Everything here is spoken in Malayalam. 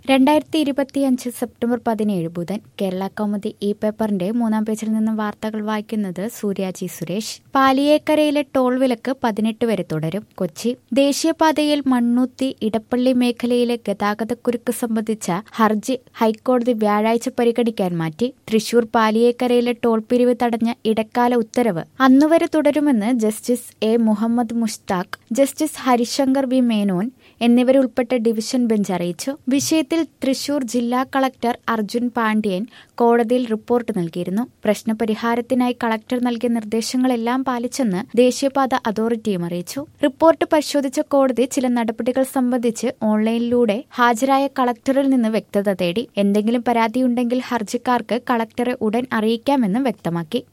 രണ്ടായിരത്തി ഇരുപത്തിയഞ്ച് സെപ്റ്റംബർ പതിനേഴ് ബുധൻ കേരള കൗമുദി ഇ പേപ്പറിന്റെ മൂന്നാം പേജിൽ നിന്നും വാർത്തകൾ വായിക്കുന്നത് സൂര്യാജി സുരേഷ് പാലിയേക്കരയിലെ ടോൾ വിലക്ക് പതിനെട്ട് വരെ തുടരും കൊച്ചി ദേശീയപാതയിൽ മണ്ണുത്തി ഇടപ്പള്ളി മേഖലയിലെ ഗതാഗതക്കുരുക്ക് സംബന്ധിച്ച ഹർജി ഹൈക്കോടതി വ്യാഴാഴ്ച പരിഗണിക്കാൻ മാറ്റി തൃശൂർ പാലിയേക്കരയിലെ ടോൾ പിരിവ് തടഞ്ഞ ഇടക്കാല ഉത്തരവ് അന്നുവരെ തുടരുമെന്ന് justice A Muhammad Mushtaq justice Harishankar V Menon എന്നിവരുൾപ്പെട്ട ഡിവിഷൻ ബെഞ്ച് അറിയിച്ചു വിഷയത്തിൽ തൃശൂർ ജില്ലാ കളക്ടർ അർജുൻ പാണ്ഡ്യൻ കോടതിയിൽ റിപ്പോർട്ട് നൽകിയിരുന്നു പ്രശ്നപരിഹാരത്തിനായി കളക്ടർ നൽകിയ നിർദ്ദേശങ്ങളെല്ലാം പാലിച്ചെന്ന് ദേശീയപാത അതോറിറ്റിയും അറിയിച്ചു റിപ്പോർട്ട് പരിശോധിച്ച കോടതി ചില നടപടികൾ സംബന്ധിച്ച് ഓൺലൈനിലൂടെ ഹാജരായ കളക്ടറിൽ നിന്ന് വ്യക്തത തേടി എന്തെങ്കിലും പരാതിയുണ്ടെങ്കിൽ ഹർജിക്കാർക്ക് കളക്ടറെ ഉടൻ അറിയിക്കാമെന്നും വ്യക്തമാക്കി